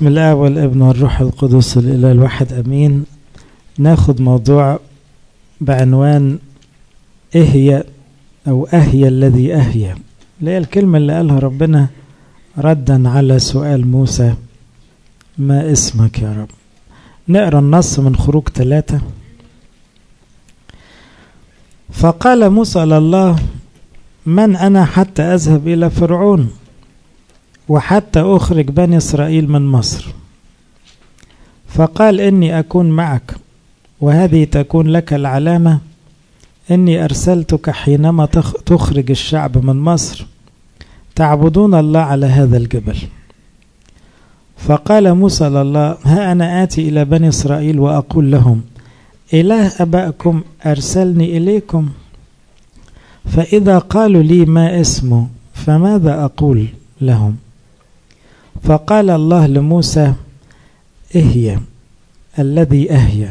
باسم الاب والابن والروح القدس الاله الواحد امين ناخد موضوع بعنوان اهي او اهي الذي اهي اللي هي الكلمه اللي قالها ربنا ردا على سؤال موسى ما اسمك يا رب نقرا النص من خروج ثلاثة فقال موسى لله من أنا حتى أذهب إلى فرعون وحتى أخرج بني إسرائيل من مصر فقال إني أكون معك وهذه تكون لك العلامة إني أرسلتك حينما تخرج الشعب من مصر تعبدون الله على هذا الجبل فقال موسى لله ها أنا آتي إلى بني إسرائيل وأقول لهم إله أبائكم أرسلني إليكم فإذا قالوا لي ما اسمه فماذا أقول لهم فقال الله لموسى اهي الذي أهي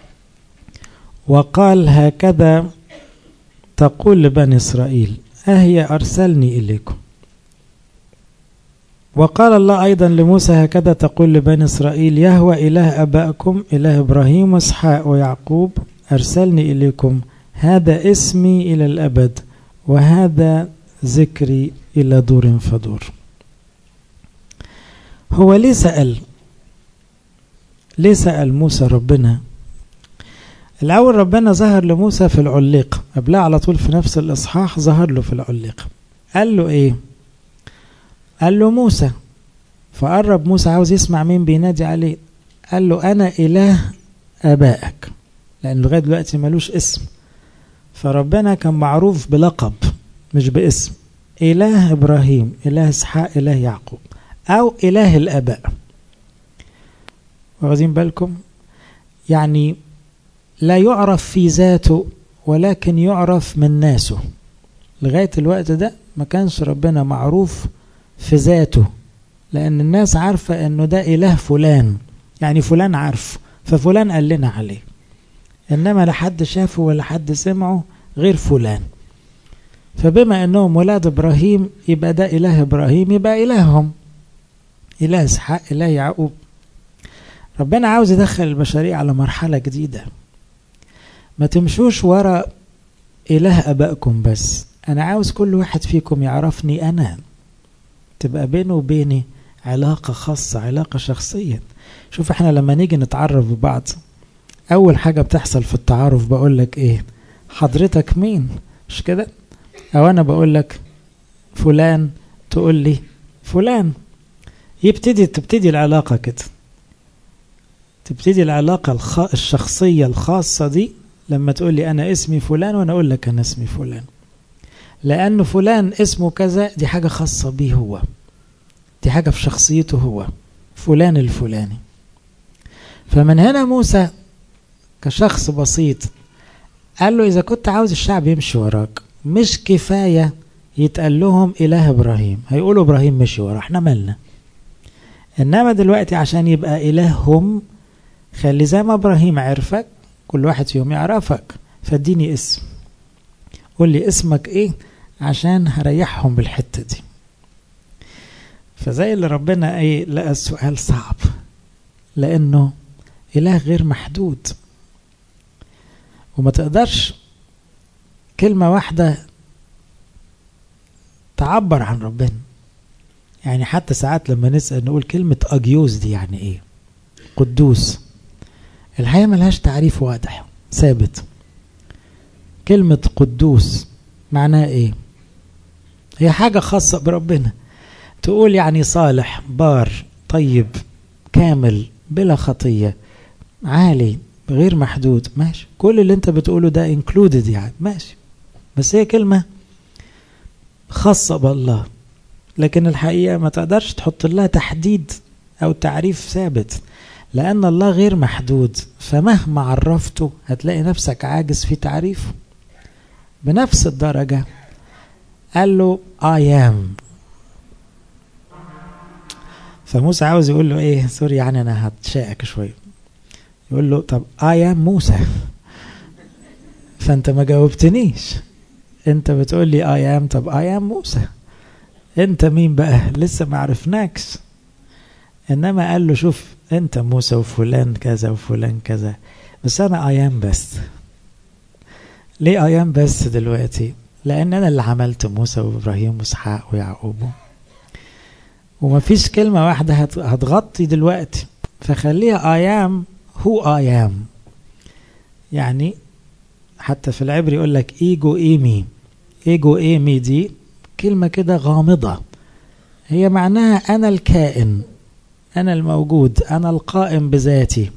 وقال هكذا تقول لبني إسرائيل أهي أرسلني إليكم وقال الله أيضا لموسى هكذا تقول لبني إسرائيل يهوى إله أبائكم إله إبراهيم وإسحاق ويعقوب أرسلني إليكم هذا اسمي إلى الأبد وهذا ذكري إلى دور فدور هو ليه سأل ليه سأل موسى ربنا الأول ربنا ظهر لموسى في العليقة قبلها على طول في نفس الإصحاح ظهر له في العليقة قال له إيه قال له موسى فقرب موسى عاوز يسمع مين بينادي عليه قال له أنا إله آبائك لأن لغاية دلوقتي ملوش اسم فربنا كان معروف بلقب مش باسم إله إبراهيم إله إسحاق إله يعقوب أو إله الآباء واخدين بالكم يعني لا يعرف في ذاته ولكن يعرف من ناسه لغاية الوقت ده ما كانش ربنا معروف في ذاته لأن الناس عارفة أنه ده إله فلان يعني فلان عارف ففلان قال لنا عليه إنما لا حد شافه ولا حد سمعه غير فلان فبما أنهم ولاد إبراهيم يبقى ده إله إبراهيم يبقى إلههم إله إسحاق إله يعقوب ربنا عاوز يدخل البشرية على مرحلة جديدة ما تمشوش ورا إله أبائكم بس أنا عاوز كل واحد فيكم يعرفني أنا تبقى بينه وبيني علاقة خاصة علاقة شخصية شوف احنا لما نيجي نتعرف ببعض أول حاجة بتحصل في التعارف بقول لك إيه حضرتك مين مش كده أو أنا بقول لك فلان تقول لي فلان يبتدي تبتدي العلاقة كده تبتدي العلاقة الخ... الشخصية الخاصة دي لما تقول لي أنا اسمي فلان وأنا أقول لك أنا اسمي فلان لأنه فلان اسمه كذا دي حاجة خاصة بيه هو دي حاجة في شخصيته هو فلان الفلاني فمن هنا موسى كشخص بسيط قال له إذا كنت عاوز الشعب يمشي وراك مش كفاية يتقال لهم إله إبراهيم هيقولوا إبراهيم مشي ورا احنا مالنا إنما دلوقتي عشان يبقى إلههم خلي زي ما إبراهيم عرفك كل واحد فيهم يعرفك فاديني اسم قول لي اسمك ايه عشان هريحهم بالحتة دي فزي اللي ربنا ايه لقى السؤال صعب لانه اله غير محدود وما تقدرش كلمة واحدة تعبر عن ربنا يعني حتى ساعات لما نسأل نقول كلمة أجيوز دي يعني ايه قدوس الحقيقة ملهاش تعريف واضح ثابت كلمة قدوس معناها ايه هي حاجة خاصة بربنا تقول يعني صالح بار طيب كامل بلا خطية عالي غير محدود ماشي كل اللي انت بتقوله ده included يعني ماشي بس هي كلمة خاصة بالله لكن الحقيقة ما تقدرش تحط لها تحديد أو تعريف ثابت لأن الله غير محدود فمهما عرفته هتلاقي نفسك عاجز في تعريفه بنفس الدرجة قال له I am فموسى عاوز يقول له ايه سوري يعني انا هتشائك شوية يقول له طب I am موسى فانت ما جاوبتنيش انت بتقول لي I am طب I am موسى انت مين بقى لسه ما عرفناكش إنما قال له شوف أنت موسى وفلان كذا وفلان كذا بس أنا أيام بس ليه أيام بس دلوقتي لأن أنا اللي عملت موسى وإبراهيم وإسحاق ويعقوب ومفيش كلمة واحدة هتغطي دلوقتي فخليها أيام هو أيام يعني حتى في العبري يقول لك ايجو ايمي ايجو ايمي دي كلمة كده غامضة هي معناها أنا الكائن أنا الموجود أنا القائم بذاتي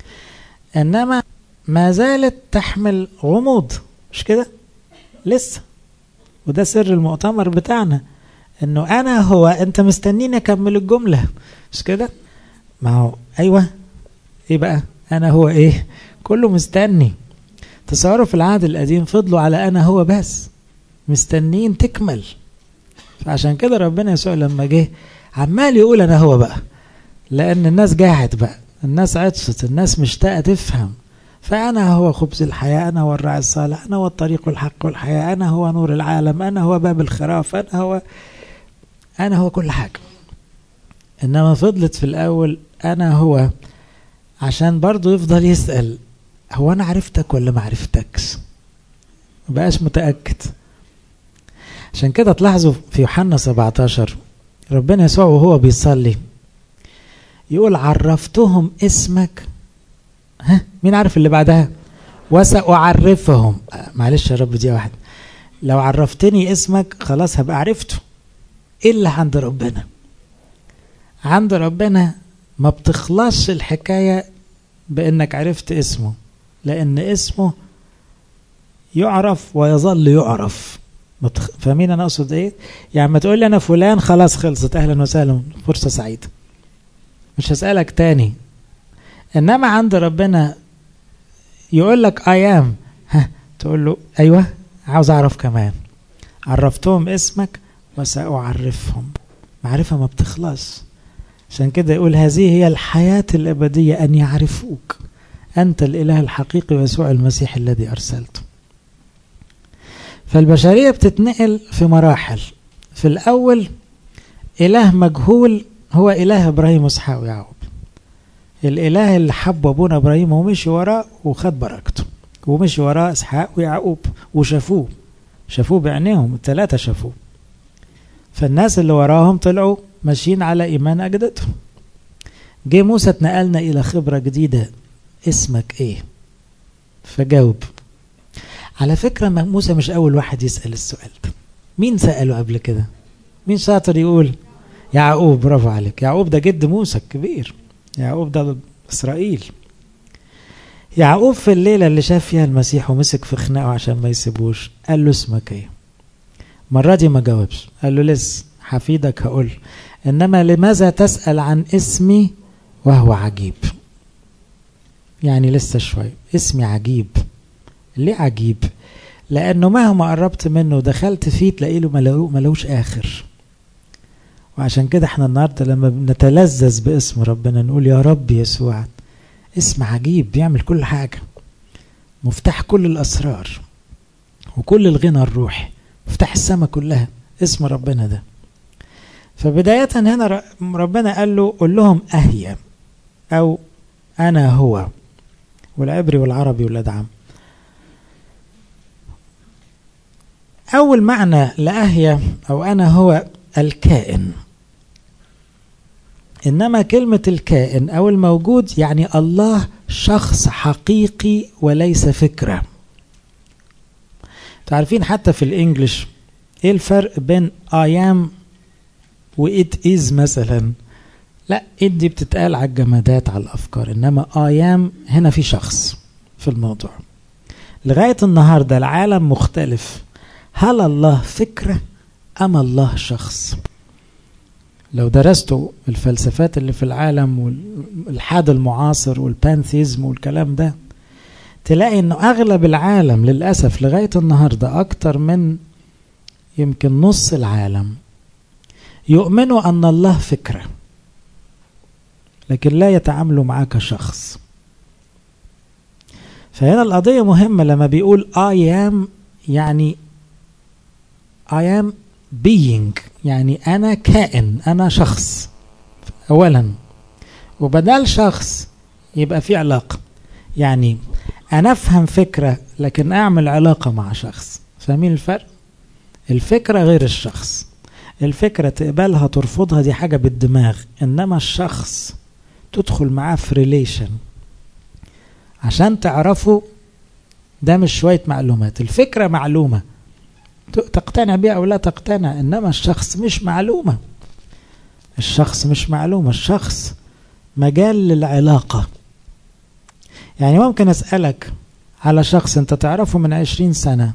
إنما ما زالت تحمل غموض مش كده لسه وده سر المؤتمر بتاعنا انه انا هو انت مستنيني اكمل الجمله مش كده ما هو ايوه ايه بقى انا هو ايه كله مستني تصوروا في العهد القديم فضلوا على انا هو بس مستنين تكمل فعشان كده ربنا يسوع لما جه عمال يقول انا هو بقى لان الناس جاعت بقى الناس عطست الناس مشتاقه تفهم فأنا هو خبز الحياة أنا هو الراعي الصالح أنا هو الطريق والحق والحياة أنا هو نور العالم أنا هو باب الخراف أنا هو أنا هو كل حاجة إنما فضلت في الأول أنا هو عشان برضه يفضل يسأل هو أنا عرفتك ولا ما عرفتكش مبقاش متأكد عشان كده تلاحظوا في يوحنا 17 ربنا يسوع وهو بيصلي يقول عرفتهم اسمك ها مين عارف اللي بعدها وسأعرفهم معلش يا رب دي واحد لو عرفتني اسمك خلاص هبقى عرفته إلا عند ربنا عند ربنا ما بتخلصش الحكاية بأنك عرفت اسمه لأن اسمه يعرف ويظل يعرف فاهمين أنا أقصد إيه؟ يعني ما تقول لي أنا فلان خلاص خلصت أهلا وسهلا فرصة سعيدة مش هسألك تاني انما عند ربنا يقول لك ايام ها تقول له ايوه عاوز اعرف كمان عرفتهم اسمك وساعرفهم معرفه ما بتخلص عشان كده يقول هذه هي الحياه الابديه ان يعرفوك انت الاله الحقيقي ويسوع المسيح الذي ارسلته فالبشريه بتتنقل في مراحل في الاول اله مجهول هو اله ابراهيم واسحاق ويعقوب الاله اللي حب ابونا ابراهيم ومشي وراه وخد بركته ومشي وراه اسحاق ويعقوب وشافوه شافوه بعينيهم الثلاثه شافوه فالناس اللي وراهم طلعوا ماشيين على ايمان اجدادهم جه موسى اتنقلنا الى خبره جديده اسمك ايه فجاوب على فكره موسى مش اول واحد يسال السؤال ده مين ساله قبل كده مين شاطر يقول يعقوب برافو عليك يعقوب ده جد موسى الكبير يعقوب ده إسرائيل يعقوب في الليلة اللي شاف فيها المسيح ومسك في خناقه عشان ما يسيبوش قال له اسمك ايه المرة دي ما جاوبش قال له لسه حفيدك هقول إنما لماذا تسأل عن اسمي وهو عجيب يعني لسه شوية اسمي عجيب ليه عجيب لأنه مهما قربت منه ودخلت فيه تلاقي له ملوش آخر وعشان كده احنا النهارده لما بنتلذذ باسم ربنا نقول يا رب يسوع اسم عجيب بيعمل كل حاجه مفتاح كل الاسرار وكل الغنى الروحي مفتاح السماء كلها اسم ربنا ده فبداية هنا ربنا قال له قل لهم أهيا أو أنا هو والعبري والعربي ولاد عم أول معنى لأهيا أو أنا هو الكائن انما كلمه الكائن او الموجود يعني الله شخص حقيقي وليس فكره تعرفين حتى في الانجليش ايه الفرق بين I am و it is مثلا لا it دي بتتقال على الجمادات على الافكار انما I am هنا في شخص في الموضوع لغايه النهارده العالم مختلف هل الله فكره أم الله شخص لو درستوا الفلسفات اللي في العالم والإلحاد المعاصر والبانثيزم والكلام ده تلاقي انه اغلب العالم للاسف لغايه النهارده اكتر من يمكن نص العالم يؤمنوا ان الله فكره لكن لا يتعاملوا معاه كشخص فهنا القضيه مهمه لما بيقول I am يعني I am being يعني أنا كائن أنا شخص أولا وبدل شخص يبقى في علاقة يعني أنا أفهم فكرة لكن أعمل علاقة مع شخص فاهمين الفرق؟ الفكرة غير الشخص الفكرة تقبلها ترفضها دي حاجة بالدماغ إنما الشخص تدخل معاه في ريليشن عشان تعرفوا ده مش شوية معلومات الفكرة معلومة تقتنع بيها أو لا تقتنع إنما الشخص مش معلومة الشخص مش معلومة الشخص مجال للعلاقة يعني ممكن أسألك على شخص أنت تعرفه من عشرين سنة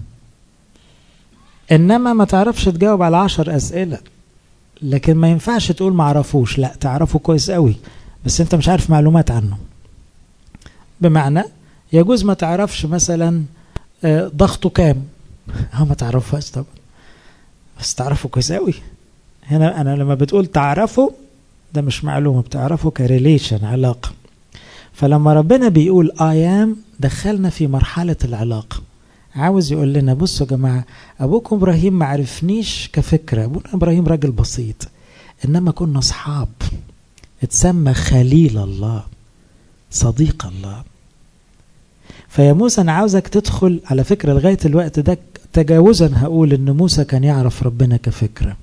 إنما ما تعرفش تجاوب على عشر أسئلة لكن ما ينفعش تقول ما عرفوش لا تعرفه كويس قوي بس أنت مش عارف معلومات عنه بمعنى يجوز ما تعرفش مثلا ضغطه كام اه ما تعرفهاش طبعا بس تعرفه كويس قوي هنا انا لما بتقول تعرفه ده مش معلومه بتعرفه كريليشن علاقه فلما ربنا بيقول ايام دخلنا في مرحله العلاقه عاوز يقول لنا بصوا يا جماعه ابوكم ابراهيم ما عرفنيش كفكره ابونا ابراهيم راجل بسيط انما كنا اصحاب اتسمى خليل الله صديق الله فيا موسى انا عاوزك تدخل على فكره لغايه الوقت ده تجاوزا هقول ان موسى كان يعرف ربنا كفكره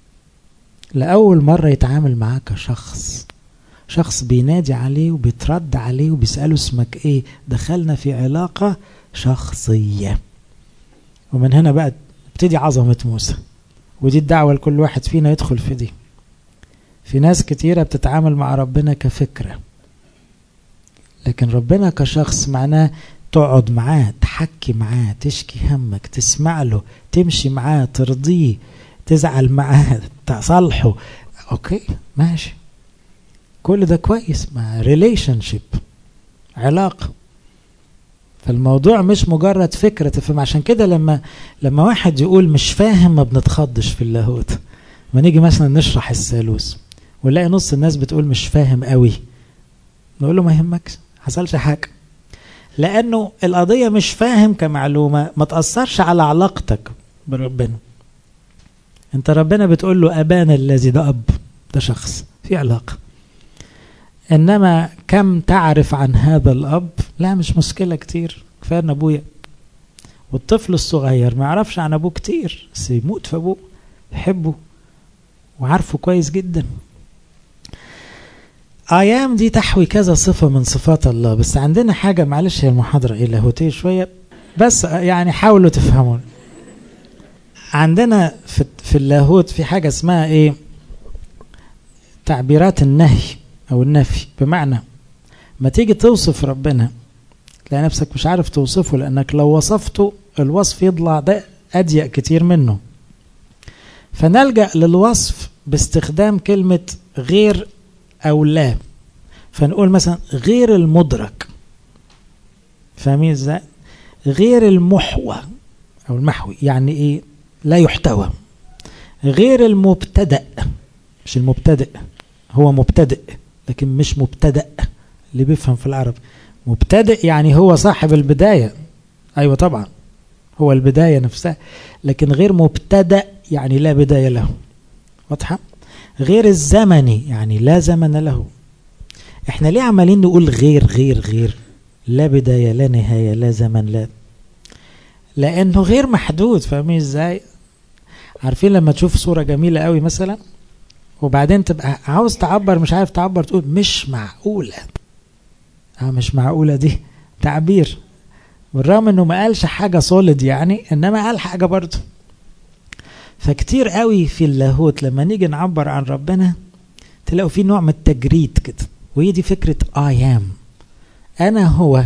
لاول مره يتعامل معاه كشخص شخص بينادي عليه وبيترد عليه وبيساله اسمك ايه دخلنا في علاقه شخصيه ومن هنا بقى تبتدي عظمه موسى ودي الدعوه لكل واحد فينا يدخل في دي في ناس كتيره بتتعامل مع ربنا كفكره لكن ربنا كشخص معناه تقعد معاه تحكي معاه تشكي همك تسمع له تمشي معاه ترضيه تزعل معاه تصالحه اوكي ماشي كل ده كويس مع ريليشن شيب علاقه فالموضوع مش مجرد فكره تفهم عشان كده لما لما واحد يقول مش فاهم ما بنتخضش في اللاهوت ما نيجي مثلا نشرح الثالوث ونلاقي نص الناس بتقول مش فاهم قوي نقول له ما يهمكش حصلش حاجه لانه القضيه مش فاهم كمعلومه ما تاثرش على علاقتك بربنا انت ربنا بتقول له ابانا الذي ده اب ده شخص في علاقه انما كم تعرف عن هذا الاب لا مش مشكله كتير كفايه ان ابويا والطفل الصغير ما يعرفش عن ابوه كتير بس يموت في ابوه يحبه وعارفه كويس جدا ايام دي تحوي كذا صفه من صفات الله بس عندنا حاجه معلش هي المحاضره ايه لاهوتيه شويه بس يعني حاولوا تفهمون عندنا في في اللاهوت في حاجه اسمها ايه تعبيرات النهي او النفي بمعنى ما تيجي توصف ربنا تلاقي نفسك مش عارف توصفه لانك لو وصفته الوصف يطلع ده اضيق كتير منه فنلجا للوصف باستخدام كلمه غير او لا فنقول مثلا غير المدرك فاهمين ازاي غير المحوى او المحوي يعني ايه لا يحتوى غير المبتدا مش المبتدئ هو مبتدئ لكن مش مبتدا اللي بيفهم في العرب مبتدئ يعني هو صاحب البدايه ايوه طبعا هو البدايه نفسها لكن غير مبتدا يعني لا بدايه له واضحه غير الزمني يعني لا زمن له احنا ليه عمالين نقول غير غير غير لا بداية لا نهاية لا زمن لا لانه غير محدود فاهمين ازاي عارفين لما تشوف صورة جميلة قوي مثلا وبعدين تبقى عاوز تعبر مش عارف تعبر تقول مش معقولة اه مش معقولة دي تعبير بالرغم انه ما قالش حاجة سوليد يعني انما قال حاجة برضه فكتير قوي في اللاهوت لما نيجي نعبر عن ربنا تلاقوا في نوع من التجريد كده وهي دي فكرة I am أنا هو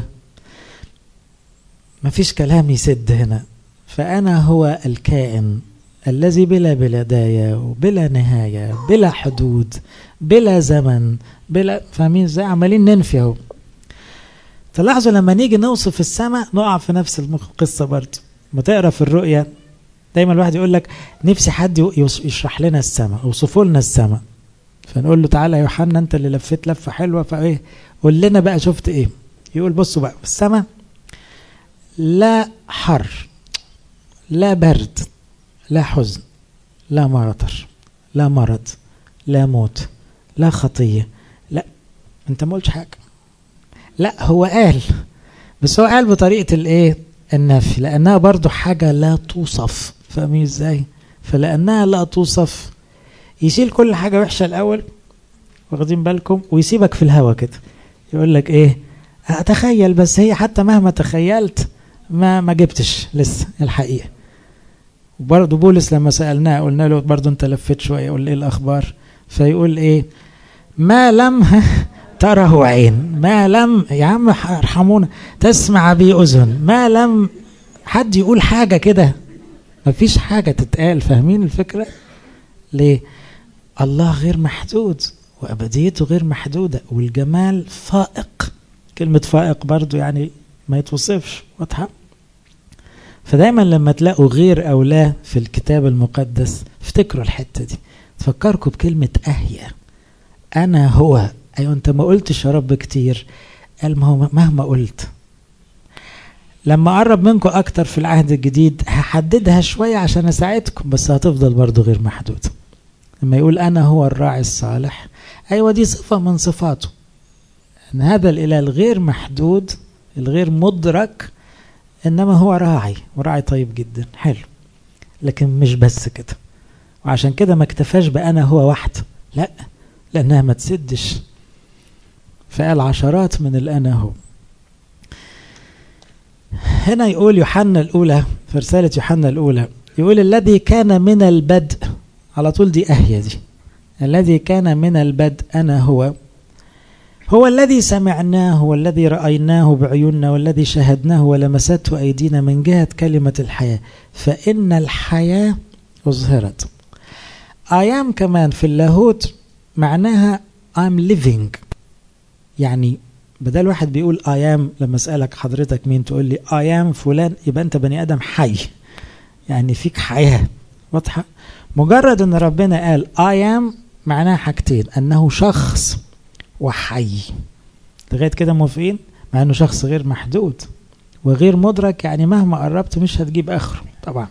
مفيش كلام يسد هنا فأنا هو الكائن الذي بلا بداية وبلا نهاية بلا حدود بلا زمن بلا فاهمين ازاي عمالين ننفي اهو تلاحظوا لما نيجي نوصف السماء نقع في نفس القصة برضه ما تقرا في الرؤية دايما الواحد يقول لك نفسي حد يشرح لنا السماء اوصفوا لنا السماء فنقول له تعالى يا يوحنا انت اللي لفيت لفه حلوه فايه قول لنا بقى شفت ايه يقول بصوا بقى السماء لا حر لا برد لا حزن لا مطر لا مرض لا موت لا خطيه لا انت ما قلتش حاجه لا هو قال بس هو قال بطريقه الايه النفي لانها برضو حاجه لا توصف فاهمين ازاي فلانها لا توصف يشيل كل حاجه وحشه الاول واخدين بالكم ويسيبك في الهوا كده يقول لك ايه اتخيل بس هي حتى مهما تخيلت ما ما جبتش لسه الحقيقه وبرضه بولس لما سالناه قلنا له برضه انت لفيت شويه قول ايه الاخبار فيقول ايه ما لم تره عين ما لم يا عم ارحمونا تسمع بي اذن ما لم حد يقول حاجه كده ما فيش حاجه تتقال فاهمين الفكره ليه الله غير محدود وابديته غير محدوده والجمال فائق كلمه فائق برضو يعني ما يتوصفش واضحه فدايما لما تلاقوا غير او لا في الكتاب المقدس افتكروا الحته دي تفكركم بكلمه اهيا انا هو ايوه انت ما قلتش يا رب كتير قال ما هو مهما قلت لما قرب منكم اكتر في العهد الجديد هحددها شويه عشان اساعدكم بس هتفضل برضو غير محدوده لما يقول انا هو الراعي الصالح ايوه دي صفه من صفاته ان هذا الاله الغير محدود الغير مدرك انما هو راعي وراعي طيب جدا حلو لكن مش بس كده وعشان كده ما اكتفاش بانا هو وحده لا لانها ما تسدش فقال عشرات من الانا هو هنا يقول يوحنا الاولى في رساله يوحنا الاولى يقول الذي كان من البدء على طول دي اهيه دي الذي كان من البدء انا هو هو الذي سمعناه والذي رأيناه بعيوننا والذي شاهدناه ولمسته أيدينا من جهة كلمة الحياة فإن الحياة أظهرت أيام كمان في اللاهوت معناها I'm living يعني بدل واحد بيقول I am لما أسألك حضرتك مين تقول لي I am فلان يبقى أنت بني آدم حي يعني فيك حياة واضحة مجرد أن ربنا قال I am معناها حاجتين أنه شخص وحي لغايه كده موافقين مع انه شخص غير محدود وغير مدرك يعني مهما قربت مش هتجيب اخره طبعا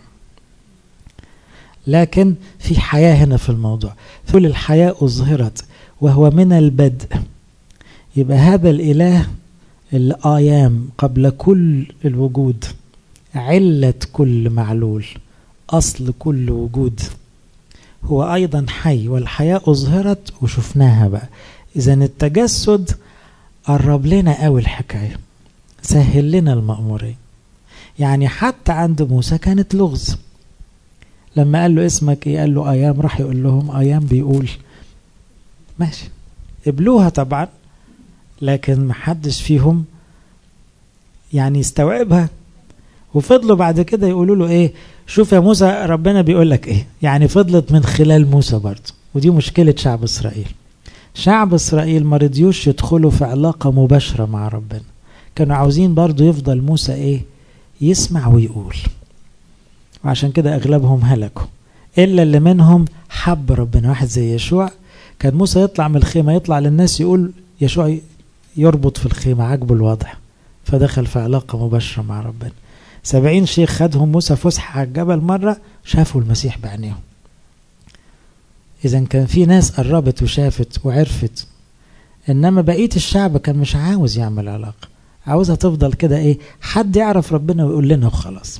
لكن في حياه هنا في الموضوع كل الحياه اظهرت وهو من البدء يبقى هذا الاله الايام قبل كل الوجود علة كل معلول أصل كل وجود هو أيضا حي والحياة أظهرت وشفناها بقى إذا التجسد قرب لنا قوي الحكاية سهل لنا المأمورية يعني حتى عند موسى كانت لغز لما قال له اسمك ايه قال له ايام راح يقول لهم ايام بيقول ماشي قبلوها طبعا لكن محدش فيهم يعني يستوعبها وفضلوا بعد كده يقولوا له ايه شوف يا موسى ربنا بيقول لك ايه يعني فضلت من خلال موسى برضه ودي مشكلة شعب اسرائيل شعب اسرائيل ما رضيوش يدخلوا في علاقه مباشره مع ربنا كانوا عاوزين برضو يفضل موسى ايه يسمع ويقول وعشان كده اغلبهم هلكوا الا اللي منهم حب ربنا واحد زي يشوع كان موسى يطلع من الخيمه يطلع للناس يقول يشوع يربط في الخيمه عجبه الوضع فدخل في علاقه مباشره مع ربنا سبعين شيخ خدهم موسى فسحه على الجبل مره شافوا المسيح بعينيهم إذا كان في ناس قربت وشافت وعرفت إنما بقية الشعب كان مش عاوز يعمل علاقة عاوزها تفضل كده إيه حد يعرف ربنا ويقول لنا وخلاص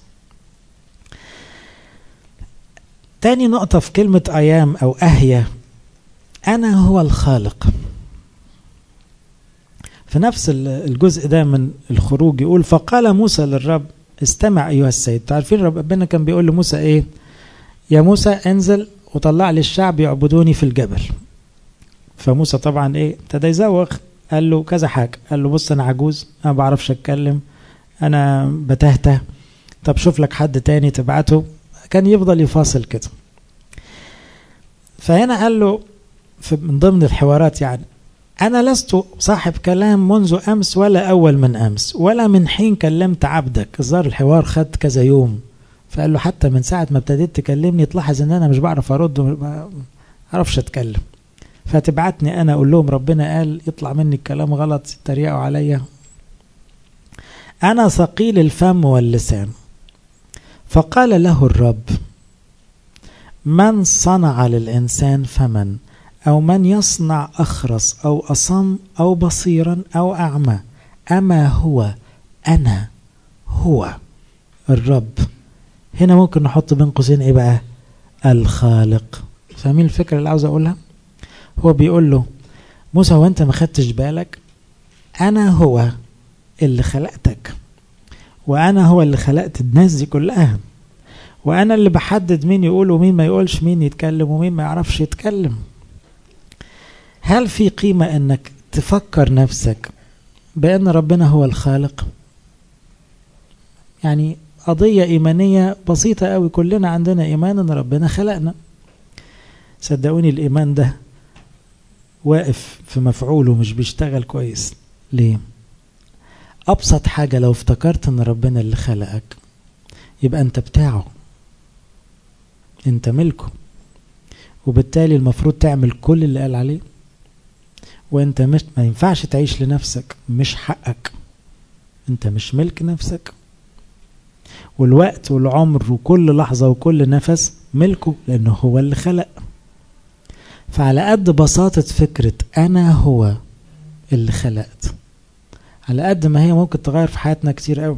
تاني نقطة في كلمة أيام أو أهية أنا هو الخالق في نفس الجزء ده من الخروج يقول فقال موسى للرب استمع أيها السيد تعرفين ربنا كان بيقول لموسى إيه يا موسى انزل وطلع لي الشعب يعبدوني في الجبل فموسى طبعا ايه ابتدى يزوغ قال له كذا حاجه قال له بص انا عجوز انا ما بعرفش اتكلم انا بتهته طب شوف لك حد تاني تبعته كان يفضل يفاصل كده فهنا قال له في من ضمن الحوارات يعني أنا لست صاحب كلام منذ أمس ولا أول من أمس ولا من حين كلمت عبدك الظاهر الحوار خد كذا يوم فقال له حتى من ساعة ما ابتديت تكلمني تلاحظ ان انا مش بعرف ارد ما اعرفش اتكلم فتبعتني انا اقول لهم ربنا قال يطلع مني الكلام غلط يتريقوا عليا انا ثقيل الفم واللسان فقال له الرب من صنع للانسان فمن أو من يصنع أخرس أو أصم أو بصيرا أو أعمى أما هو أنا هو الرب هنا ممكن نحط بين قوسين إيه بقى الخالق فاهمين الفكرة اللي عاوز أقولها هو بيقول له موسى هو أنت ما خدتش بالك أنا هو اللي خلقتك وأنا هو اللي خلقت الناس دي كلها وأنا اللي بحدد مين يقول ومين ما يقولش مين يتكلم ومين ما يعرفش يتكلم هل في قيمة انك تفكر نفسك بأن ربنا هو الخالق يعني قضية إيمانية بسيطة قوي كلنا عندنا إيمان أن ربنا خلقنا صدقوني الإيمان ده واقف في مفعوله مش بيشتغل كويس ليه أبسط حاجة لو افتكرت أن ربنا اللي خلقك يبقى أنت بتاعه أنت ملكه وبالتالي المفروض تعمل كل اللي قال عليه وانت مش ما ينفعش تعيش لنفسك مش حقك انت مش ملك نفسك والوقت والعمر وكل لحظة وكل نفس ملكه لأنه هو اللي خلق فعلى قد بساطة فكرة أنا هو اللي خلقت على قد ما هي ممكن تغير في حياتنا كتير قوي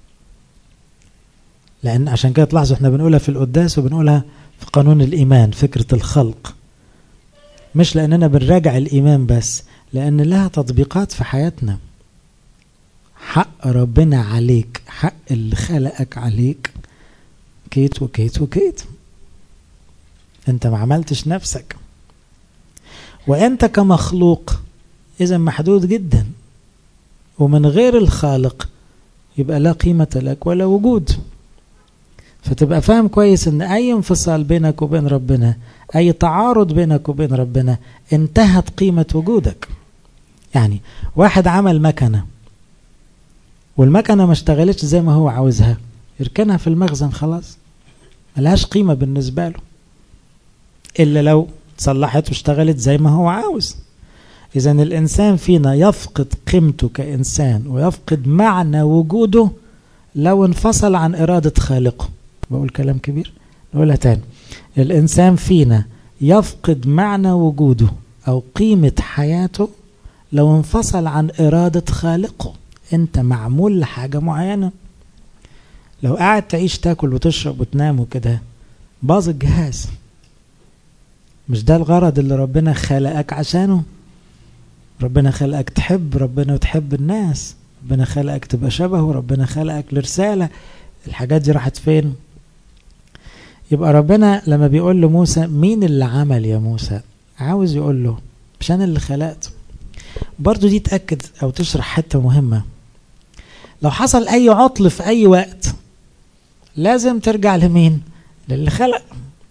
لأن عشان كده تلاحظوا احنا بنقولها في القداس وبنقولها في قانون الإيمان فكرة الخلق مش لأننا بنراجع الإيمان بس لأن لها تطبيقات في حياتنا حق ربنا عليك حق اللي خلقك عليك كيت وكيت وكيت انت ما عملتش نفسك وانت كمخلوق اذا محدود جدا ومن غير الخالق يبقى لا قيمة لك ولا وجود فتبقى فاهم كويس ان اي انفصال بينك وبين ربنا اي تعارض بينك وبين ربنا انتهت قيمة وجودك يعني واحد عمل مكنة والمكنة ما اشتغلتش زي ما هو عاوزها يركنها في المخزن خلاص ملهاش قيمة بالنسبة له إلا لو تصلحت واشتغلت زي ما هو عاوز إذا الإنسان فينا يفقد قيمته كإنسان ويفقد معنى وجوده لو انفصل عن إرادة خالقه بقول كلام كبير نقولها تاني الإنسان فينا يفقد معنى وجوده أو قيمة حياته لو انفصل عن إرادة خالقه أنت معمول لحاجة معينة لو قاعد تعيش تاكل وتشرب وتنام وكده باظ الجهاز مش ده الغرض اللي ربنا خلقك عشانه ربنا خلقك تحب ربنا وتحب الناس ربنا خلقك تبقى شبهه ربنا خلقك لرسالة الحاجات دي راحت فين يبقى ربنا لما بيقول لموسى مين اللي عمل يا موسى عاوز يقول له مش انا اللي خلقت برضو دي تأكد او تشرح حتة مهمة لو حصل اي عطل في اي وقت لازم ترجع لمين للي خلق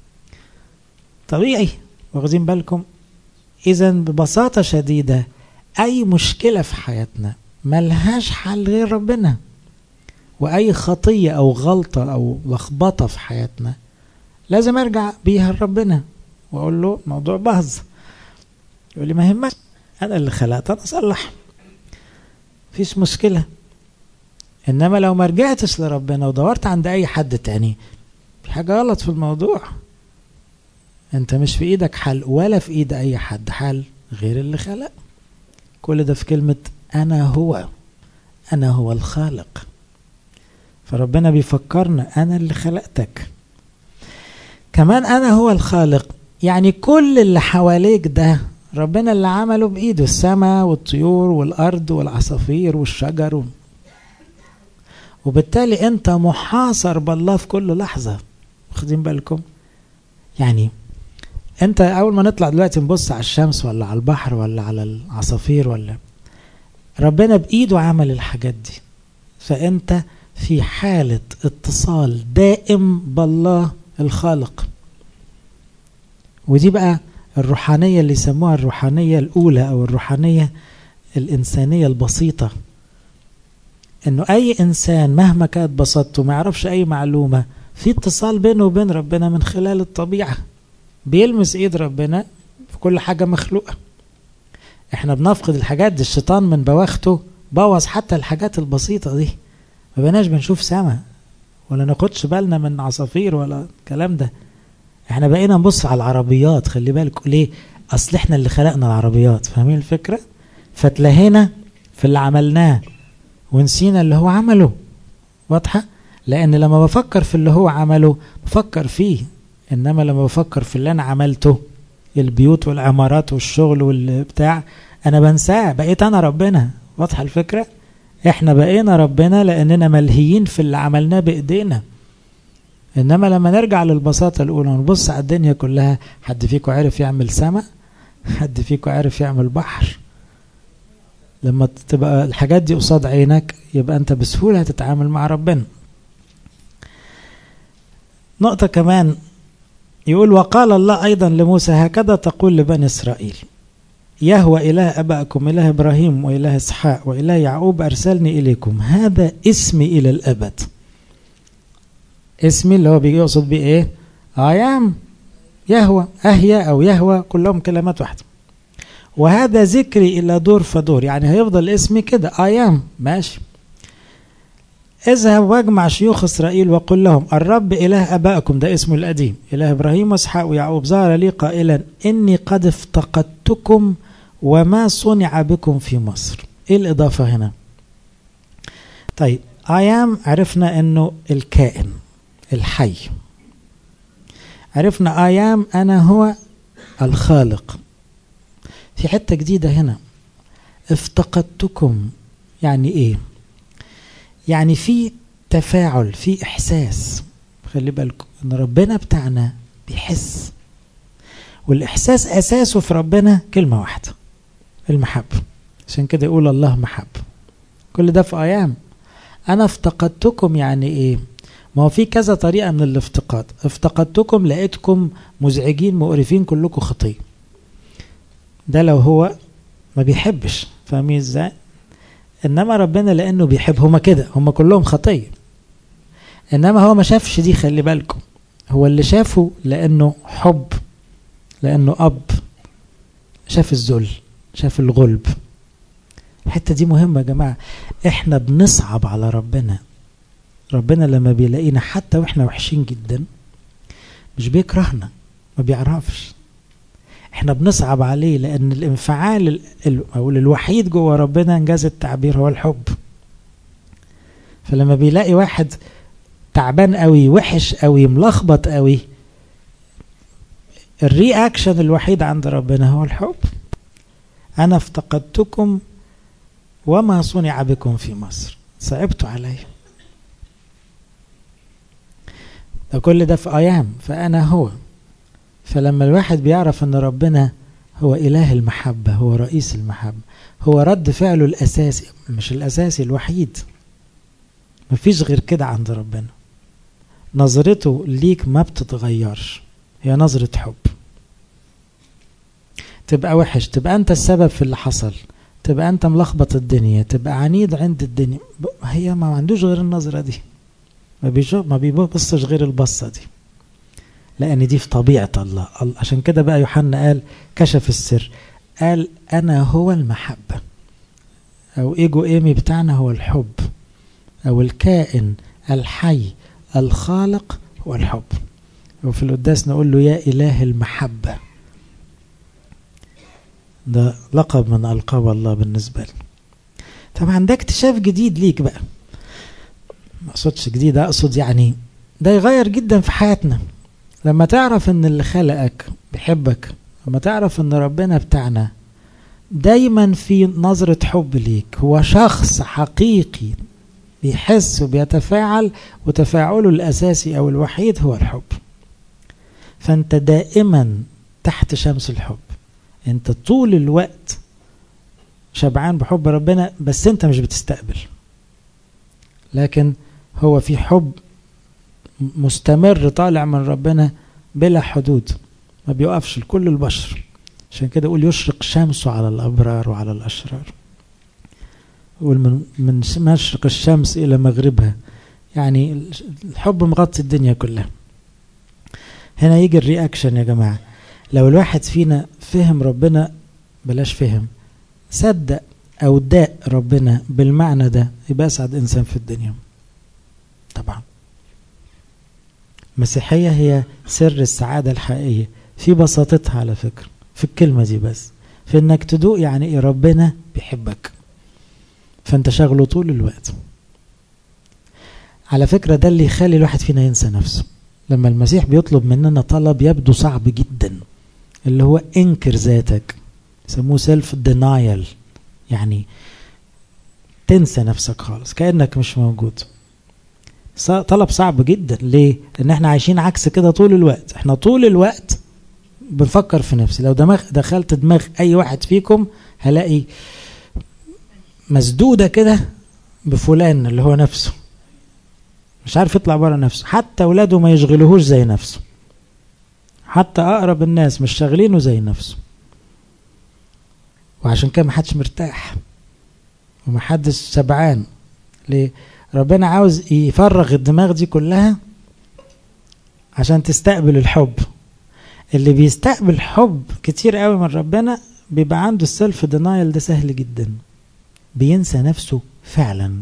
طبيعي واخدين بالكم اذا ببساطة شديدة اي مشكلة في حياتنا ملهاش حل غير ربنا واي خطية او غلطة او لخبطة في حياتنا لازم ارجع بيها لربنا واقول له موضوع باظ يقول لي ما يهمك انا اللي خلقت انا اصلح مفيش مشكلة انما لو ما رجعتش لربنا ودورت عند اي حد تاني في حاجة غلط في الموضوع انت مش في ايدك حل ولا في ايد اي حد حل غير اللي خلق كل ده في كلمة انا هو انا هو الخالق فربنا بيفكرنا انا اللي خلقتك كمان انا هو الخالق يعني كل اللي حواليك ده ربنا اللي عمله بايده السماء والطيور والارض والعصافير والشجر و... وبالتالي انت محاصر بالله في كل لحظة واخدين بالكم يعني انت اول ما نطلع دلوقتي نبص على الشمس ولا على البحر ولا على العصافير ولا ربنا بايده عمل الحاجات دي فانت في حالة اتصال دائم بالله الخالق ودي بقى الروحانية اللي يسموها الروحانية الأولى أو الروحانية الإنسانية البسيطة إنه أي إنسان مهما كانت بساطته ما يعرفش أي معلومة في اتصال بينه وبين ربنا من خلال الطبيعة بيلمس إيد ربنا في كل حاجة مخلوقة إحنا بنفقد الحاجات دي الشيطان من بواخته بوظ حتى الحاجات البسيطة دي ما بقناش بنشوف سما ولا ناخدش بالنا من عصافير ولا الكلام ده احنا بقينا نبص على العربيات خلي بالك ليه اصل احنا اللي خلقنا العربيات فاهمين الفكره فتلهينا في اللي عملناه ونسينا اللي هو عمله واضحه لان لما بفكر في اللي هو عمله بفكر فيه انما لما بفكر في اللي انا عملته البيوت والعمارات والشغل والبتاع انا بنساه بقيت انا ربنا واضحه الفكره احنا بقينا ربنا لاننا ملهيين في اللي عملناه بايدينا انما لما نرجع للبساطه الاولى ونبص على الدنيا كلها حد فيكم عرف يعمل سماء حد فيكم عرف يعمل بحر لما تبقى الحاجات دي قصاد عينك يبقى انت بسهوله هتتعامل مع ربنا نقطه كمان يقول وقال الله ايضا لموسى هكذا تقول لبني اسرائيل يهوى إله أبائكم إله إبراهيم وإله إسحاق وإله يعقوب أرسلني إليكم هذا اسمي إلى الأبد اسمي اللي هو بيجي يقصد بيه إيه آيام يهوى أهيا أو يهوى كلهم كلمات واحدة وهذا ذكري إلى دور فدور يعني هيفضل اسمي كده آيام ماشي اذهب واجمع شيوخ إسرائيل وقل لهم الرب إله أبائكم ده اسمه القديم إله إبراهيم وإسحاق ويعقوب ظهر لي قائلا إني قد افتقدتكم وما صنع بكم في مصر ايه الاضافة هنا طيب ايام عرفنا انه الكائن الحي عرفنا ايام انا هو الخالق في حتة جديدة هنا افتقدتكم يعني ايه يعني في تفاعل في احساس خلي بالكم ان ربنا بتاعنا بيحس والاحساس اساسه في ربنا كلمة واحدة المحبة عشان كده يقول الله محب كل ده في ايام انا افتقدتكم يعني ايه ما هو في كذا طريقة من الافتقاد افتقدتكم لقيتكم مزعجين مقرفين كلكم خطية ده لو هو ما بيحبش فاهمين ازاي انما ربنا لانه بيحب هما كده هما كلهم خطية انما هو ما شافش دي خلي بالكم هو اللي شافه لانه حب لانه اب شاف الذل شاف الغلب الحتة دي مهمة يا جماعة احنا بنصعب على ربنا ربنا لما بيلاقينا حتى واحنا وحشين جدا مش بيكرهنا ما بيعرفش احنا بنصعب عليه لان الانفعال او الوحيد جوه ربنا انجاز التعبير هو الحب فلما بيلاقي واحد تعبان قوي وحش قوي ملخبط قوي الرياكشن الوحيد عند ربنا هو الحب انا افتقدتكم وما صنع بكم في مصر صعبتوا علي ده كل ده في ايام فانا هو فلما الواحد بيعرف ان ربنا هو اله المحبة هو رئيس المحبة هو رد فعله الاساسي مش الاساسي الوحيد مفيش غير كده عند ربنا نظرته ليك ما بتتغيرش هي نظرة حب تبقى وحش تبقى انت السبب في اللي حصل تبقى انت ملخبط الدنيا تبقى عنيد عند الدنيا هي ما عندوش غير النظرة دي ما بيشوف ما بيبصش غير البصة دي لأن دي في طبيعة الله عشان كده بقى يوحنا قال كشف السر قال أنا هو المحبة أو إيجو إيمي بتاعنا هو الحب أو الكائن الحي الخالق هو الحب وفي القداس نقول له يا إله المحبة ده لقب من ألقاب الله بالنسبة لي طبعا ده اكتشاف جديد ليك بقى ما اقصدش جديد اقصد يعني ده يغير جدا في حياتنا لما تعرف ان اللي خلقك بيحبك لما تعرف ان ربنا بتاعنا دايما في نظرة حب ليك هو شخص حقيقي بيحس وبيتفاعل وتفاعله الأساسي أو الوحيد هو الحب فأنت دائما تحت شمس الحب أنت طول الوقت شبعان بحب ربنا بس أنت مش بتستقبل لكن هو في حب مستمر طالع من ربنا بلا حدود ما بيوقفش لكل البشر عشان كده يقول يشرق شمسه على الأبرار وعلى الأشرار يقول من, من مشرق الشمس إلى مغربها يعني الحب مغطي الدنيا كلها هنا يجي الرياكشن يا جماعة لو الواحد فينا فهم ربنا بلاش فهم صدق أو داء ربنا بالمعنى ده يبقى أسعد إنسان في الدنيا طبعا المسيحية هي سر السعادة الحقيقية في بساطتها على فكرة في الكلمة دي بس في انك تدوق يعني ايه ربنا بيحبك فانت شغله طول الوقت على فكرة ده اللي يخلي الواحد فينا ينسى نفسه لما المسيح بيطلب مننا طلب يبدو صعب جدا اللي هو انكر ذاتك يسموه سيلف دينايل يعني تنسى نفسك خالص كأنك مش موجود طلب صعب جدا ليه؟ لأن احنا عايشين عكس كده طول الوقت احنا طول الوقت بنفكر في نفسي لو دماغ دخلت دماغ أي واحد فيكم هلاقي مسدودة كده بفلان اللي هو نفسه مش عارف يطلع بره نفسه حتى ولاده ما يشغلوهوش زي نفسه حتى أقرب الناس مش شاغلينه زي نفسه وعشان كده محدش مرتاح ومحدش شبعان ليه ربنا عاوز يفرغ الدماغ دي كلها عشان تستقبل الحب اللي بيستقبل حب كتير قوي من ربنا بيبقى عنده السيلف دينايل ده سهل جدا بينسى نفسه فعلا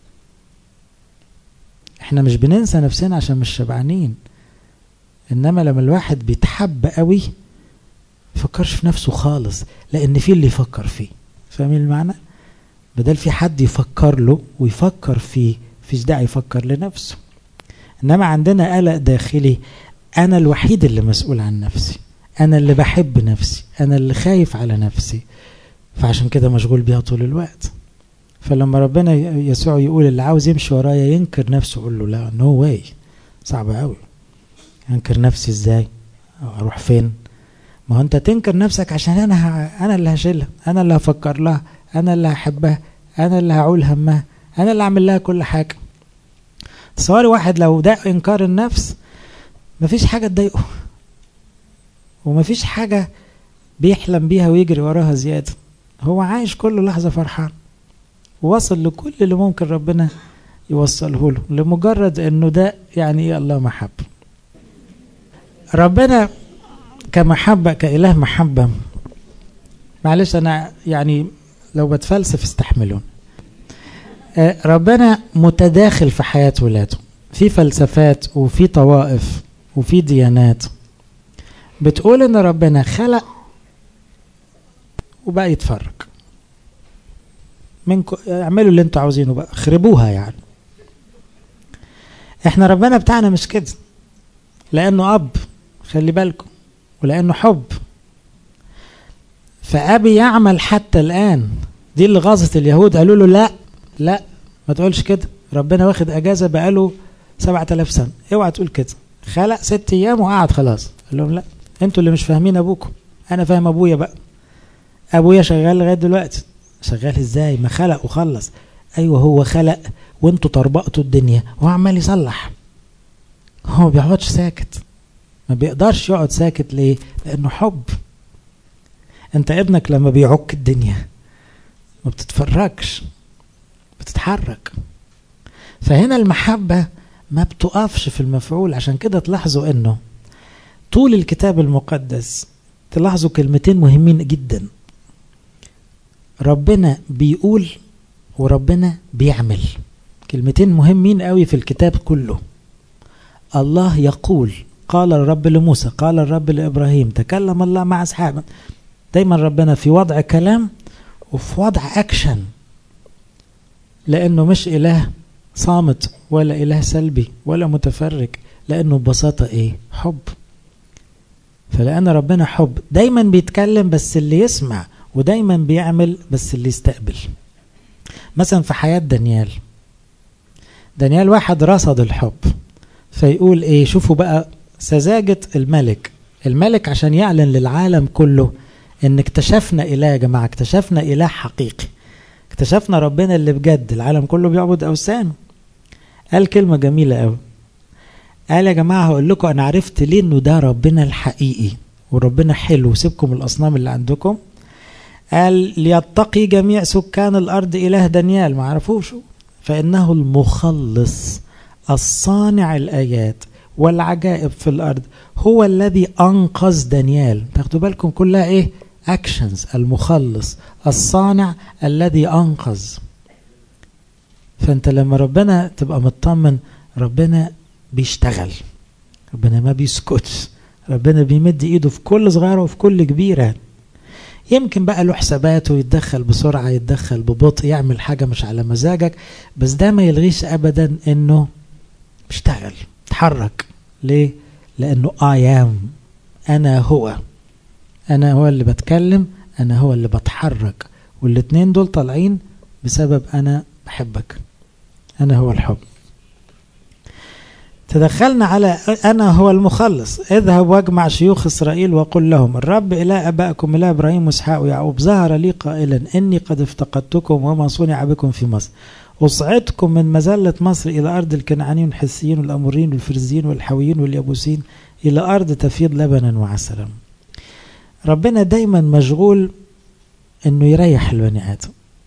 احنا مش بننسى نفسنا عشان مش شبعانين انما لما الواحد بيتحب قوي يفكرش في نفسه خالص لان في اللي يفكر فيه فاهمين المعنى بدل في حد يفكر له ويفكر فيه فيش داعي يفكر لنفسه انما عندنا قلق داخلي انا الوحيد اللي مسؤول عن نفسي انا اللي بحب نفسي انا اللي خايف على نفسي فعشان كده مشغول بيها طول الوقت فلما ربنا يسوع يقول اللي عاوز يمشي ورايا ينكر نفسه اقول له لا نو واي صعب قوي انكر نفسي ازاي اروح فين ما هو انت تنكر نفسك عشان انا ه... انا اللي هشيلها انا اللي هفكر لها انا اللي هحبها انا اللي هعول همها انا اللي اعمل لها كل حاجه تصوري واحد لو ده انكار النفس مفيش حاجه تضايقه ومفيش حاجه بيحلم بيها ويجري وراها زياده هو عايش كل لحظه فرحان ووصل لكل اللي ممكن ربنا يوصله له لمجرد انه ده يعني ايه الله محب ربنا كمحبة كإله محبة معلش أنا يعني لو بتفلسف استحملون ربنا متداخل في حياة ولاده في فلسفات وفي طوائف وفي ديانات بتقول ان ربنا خلق وبقى يتفرج منكم اعملوا اللي انتوا عاوزينه بقى خربوها يعني احنا ربنا بتاعنا مش كده لانه اب خلي بالكم ولانه حب فابي يعمل حتى الان دي اللي غاظت اليهود قالوا له لا لا ما تقولش كده ربنا واخد اجازه بقاله 7000 سنه اوعى تقول كده خلق ست ايام وقعد خلاص قال لهم لا انتوا اللي مش فاهمين ابوكم انا فاهم ابويا بقى ابويا شغال لغايه دلوقتي شغال ازاي ما خلق وخلص ايوه هو خلق وانتوا طربقتوا الدنيا وهو عمال يصلح هو ما بيقعدش ساكت ما بيقدرش يقعد ساكت ليه لانه حب انت ابنك لما بيعك الدنيا ما بتتفرجش بتتحرك فهنا المحبة ما بتقفش في المفعول عشان كده تلاحظوا انه طول الكتاب المقدس تلاحظوا كلمتين مهمين جدا ربنا بيقول وربنا بيعمل كلمتين مهمين قوي في الكتاب كله الله يقول قال الرب لموسى قال الرب لإبراهيم تكلم الله مع أصحابه دايما ربنا في وضع كلام وفي وضع أكشن لأنه مش إله صامت ولا إله سلبي ولا متفرج لأنه ببساطة إيه حب فلأن ربنا حب دايما بيتكلم بس اللي يسمع ودايما بيعمل بس اللي يستقبل مثلا في حياة دانيال دانيال واحد رصد الحب فيقول ايه شوفوا بقى سذاجة الملك الملك عشان يعلن للعالم كله ان اكتشفنا اله يا جماعة اكتشفنا اله حقيقي اكتشفنا ربنا اللي بجد العالم كله بيعبد اوثان قال كلمة جميلة قوي قال يا جماعة هقول لكم انا عرفت ليه انه ده ربنا الحقيقي وربنا حلو سيبكم الاصنام اللي عندكم قال ليتقي جميع سكان الارض اله دانيال ما عرفوش فانه المخلص الصانع الايات والعجائب في الارض هو الذي انقذ دانيال تاخدوا بالكم كلها ايه اكشنز المخلص الصانع الذي انقذ فانت لما ربنا تبقى مطمن ربنا بيشتغل ربنا ما بيسكتش ربنا بيمد ايده في كل صغيرة وفي كل كبيرة يمكن بقى له حساباته يتدخل بسرعة يتدخل ببطء يعمل حاجة مش على مزاجك بس ده ما يلغيش أبدا إنه اشتغل اتحرك ليه؟ لأنه I am أنا هو أنا هو اللي بتكلم أنا هو اللي بتحرك والاتنين دول طالعين بسبب أنا بحبك أنا هو الحب تدخلنا على أنا هو المخلص اذهب واجمع شيوخ إسرائيل وقل لهم الرب إله أبائكم إله إبراهيم وإسحاق ويعقوب ظهر لي قائلا إني قد افتقدتكم وما صنع بكم في مصر أصعدكم من مزلة مصر إلى أرض الكنعانيين والحسيين والأموريين والفرزيين والحويين واليابوسين إلى أرض تفيض لبنا وعسلا ربنا دايما مشغول إنه يريح البني آدم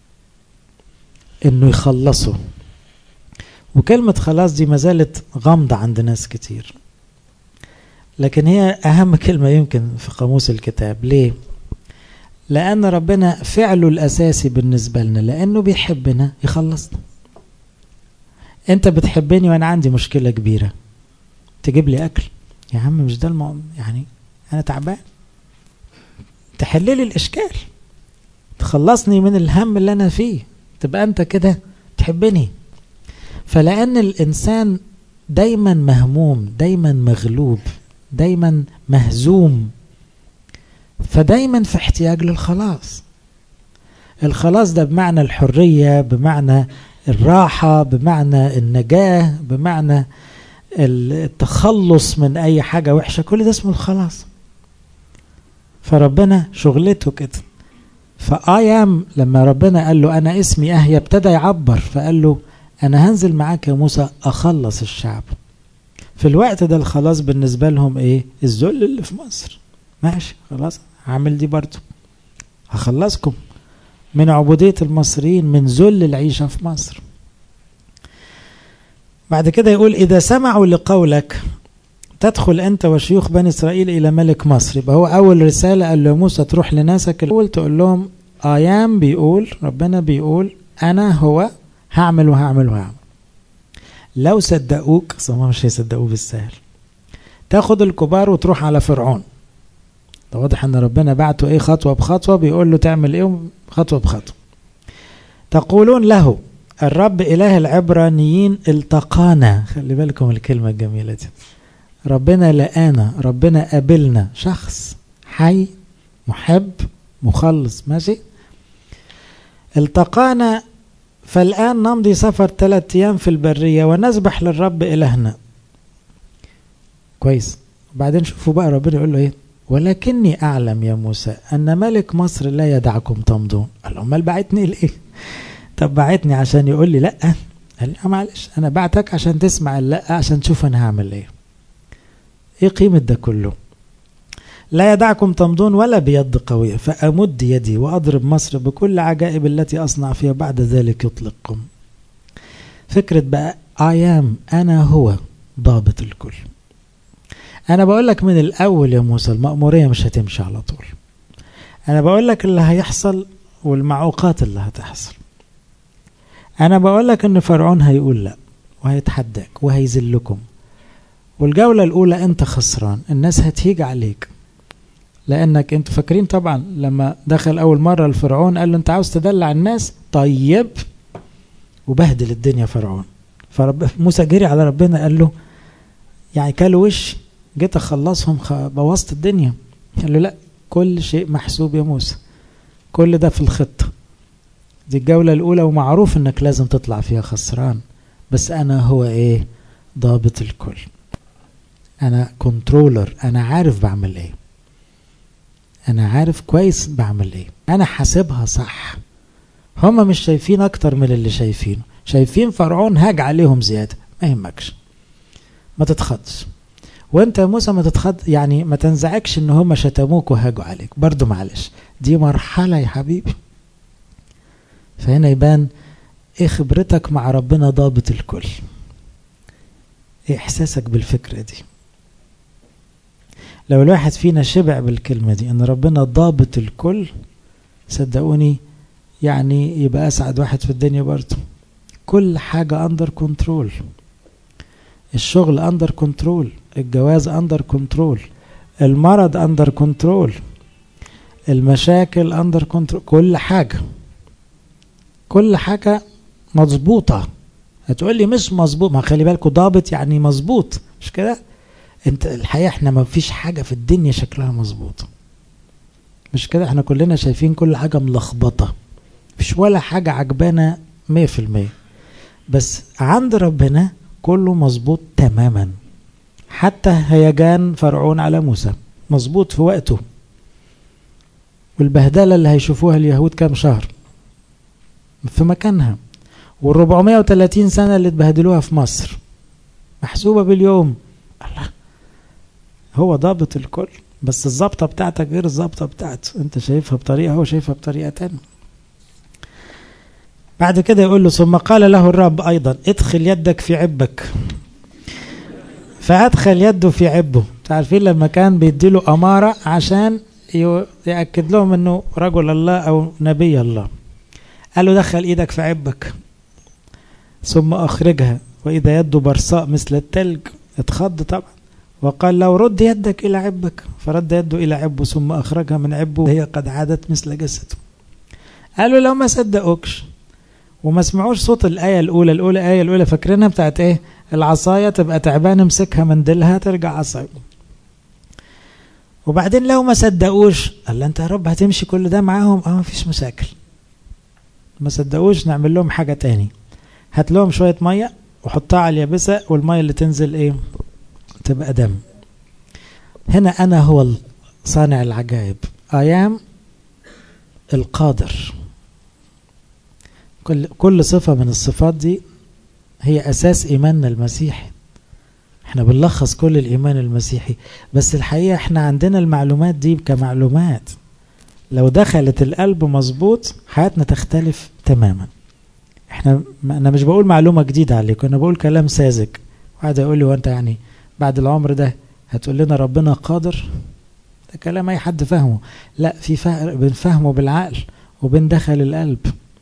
إنه يخلصه وكلمة خلاص دي ما زالت غامضة عند ناس كتير لكن هي أهم كلمة يمكن في قاموس الكتاب ليه؟ لأن ربنا فعله الأساسي بالنسبة لنا لأنه بيحبنا يخلصنا أنت بتحبني وأنا عندي مشكلة كبيرة تجيب لي أكل يا عم مش ده المو... يعني أنا تعبان تحللي الإشكال تخلصني من الهم اللي أنا فيه تبقى أنت كده تحبني فلأن الإنسان دايما مهموم دايما مغلوب دايما مهزوم فدايما في احتياج للخلاص الخلاص ده بمعنى الحرية بمعنى الراحة بمعنى النجاة بمعنى التخلص من أي حاجة وحشة كل ده اسمه الخلاص فربنا شغلته كده فآيام لما ربنا قال له أنا اسمي أهيا ابتدى يعبر فقال له أنا هنزل معاك يا موسى أخلص الشعب في الوقت ده الخلاص بالنسبة لهم إيه الذل اللي في مصر ماشي خلاص هعمل دي برضو هخلصكم من عبودية المصريين من ذل العيشة في مصر بعد كده يقول إذا سمعوا لقولك تدخل أنت وشيوخ بني إسرائيل إلى ملك مصر يبقى هو أول رسالة قال له موسى تروح لناسك الأول تقول لهم آيام بيقول ربنا بيقول أنا هو هعمل وهعمل وهعمل لو صدقوك صراحة مش هيصدقوه بالسهل تاخد الكبار وتروح على فرعون ده واضح ان ربنا بعته ايه خطوه بخطوه بيقول له تعمل ايه خطوه بخطوه تقولون له الرب اله العبرانيين التقانا خلي بالكم الكلمه الجميله دي ربنا لقانا ربنا قابلنا شخص حي محب مخلص ماشي التقانا فالآن نمضي سفر ثلاثة أيام في البرية ونسبح للرب إلهنا كويس وبعدين شوفوا بقى ربنا يقول له إيه ولكني أعلم يا موسى أن ملك مصر لا يدعكم تمضون قال له أمال بعتني لإيه طب بعتني عشان يقول لي لأ قال لي معلش أنا بعتك عشان تسمع اللأ عشان تشوف أنا هعمل إيه إيه قيمة ده كله لا يدعكم تمضون ولا بيد قوية فأمد يدي وأضرب مصر بكل عجائب التي أصنع فيها بعد ذلك يطلقكم فكرة بقى I am أنا هو ضابط الكل أنا بقول لك من الأول يا موسى المأمورية مش هتمشي على طول أنا بقول لك اللي هيحصل والمعوقات اللي هتحصل أنا بقول لك إن فرعون هيقول لأ وهيتحداك وهيذلكم والجولة الأولى أنت خسران الناس هتيجي عليك لانك انتوا فاكرين طبعا لما دخل اول مره الفرعون قال له انت عاوز تدلع الناس طيب وبهدل الدنيا فرعون فرب موسى جري على ربنا قال له يعني كلوا وش جيت اخلصهم بوظت الدنيا قال له لا كل شيء محسوب يا موسى كل ده في الخطه دي الجوله الاولى ومعروف انك لازم تطلع فيها خسران بس انا هو ايه ضابط الكل انا كنترولر انا عارف بعمل ايه انا عارف كويس بعمل ايه انا حاسبها صح هما مش شايفين اكتر من اللي شايفينه شايفين فرعون هاج عليهم زيادة ما يهمكش ما تتخضش وانت يا موسى ما تتخض يعني ما تنزعجش ان هما شتموك وهاجوا عليك برضو معلش دي مرحلة يا حبيبي فهنا يبان ايه خبرتك مع ربنا ضابط الكل ايه احساسك بالفكرة دي لو الواحد فينا شبع بالكلمة دي ان ربنا ضابط الكل صدقوني يعني يبقى اسعد واحد في الدنيا برضه كل حاجة اندر كنترول الشغل اندر كنترول الجواز اندر كنترول المرض اندر كنترول المشاكل اندر كنترول كل حاجة كل حاجة مظبوطة هتقول لي مش مظبوط ما خلي بالكوا ضابط يعني مظبوط مش كده انت الحقيقة احنا ما فيش حاجة في الدنيا شكلها مظبوط مش كده احنا كلنا شايفين كل حاجة ملخبطة مش ولا حاجة عجبانا مية في المية بس عند ربنا كله مظبوط تماما حتى هيجان فرعون على موسى مظبوط في وقته والبهدلة اللي هيشوفوها اليهود كام شهر في مكانها وال 430 سنة اللي اتبهدلوها في مصر محسوبة باليوم الله هو ضابط الكل بس الظابطة بتاعتك غير الظابطة بتاعته انت شايفها بطريقة هو شايفها بطريقة تانية بعد كده يقول له ثم قال له الرب أيضا ادخل يدك في عبك فأدخل يده في عبه تعرفين لما كان بيديله أمارة عشان يأكد لهم أنه رجل الله أو نبي الله قال له دخل إيدك في عبك ثم أخرجها وإذا يده برصاء مثل التلج اتخض طبعا وقال لو رد يدك إلى عبك فرد يده إلى عبه ثم أخرجها من عبه وهي قد عادت مثل جسده قالوا لو ما صدقوكش وما سمعوش صوت الآية الأولى الأولى آية الأولى فاكرينها بتاعت إيه العصاية تبقى تعبان امسكها من ديلها ترجع عصاية وبعدين لو ما صدقوش قال انت يا رب هتمشي كل ده معاهم اه مفيش مشاكل ما صدقوش نعمل لهم حاجة تاني هات لهم شوية مية وحطها على اليابسة والمية اللي تنزل ايه تبقى دم هنا انا هو صانع العجائب ايام القادر كل كل صفة من الصفات دي هي أساس إيماننا المسيحي احنا بنلخص كل الإيمان المسيحي بس الحقيقة احنا عندنا المعلومات دي كمعلومات لو دخلت القلب مظبوط حياتنا تختلف تماما احنا انا مش بقول معلومة جديدة عليكم انا بقول كلام ساذج واحد يقول لي وانت يعني بعد العمر ده هتقول لنا ربنا قادر ده كلام اي حد فاهمه لا في فرق بين فهمه بالعقل وبين دخل القلب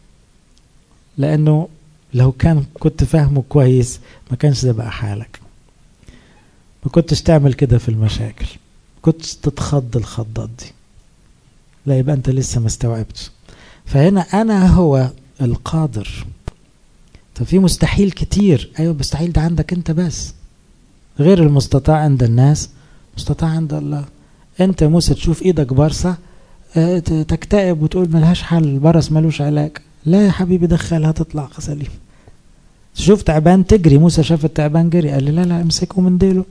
لانه لو كان كنت فاهمه كويس ما كانش ده بقى حالك ما كنتش تعمل كده في المشاكل كنتش تتخض الخضات دي لا يبقى انت لسه ما استوعبتش فهنا انا هو القادر طب في مستحيل كتير ايوه مستحيل ده عندك انت بس غير المستطاع عند الناس مستطاع عند الله انت موسى تشوف ايدك برصة اه تكتئب وتقول ملهاش حل البرص ملوش علاج لا يا حبيبي دخلها تطلع سليم تشوف تعبان تجري موسى شاف التعبان جري قال لي لا لا امسكه من ديله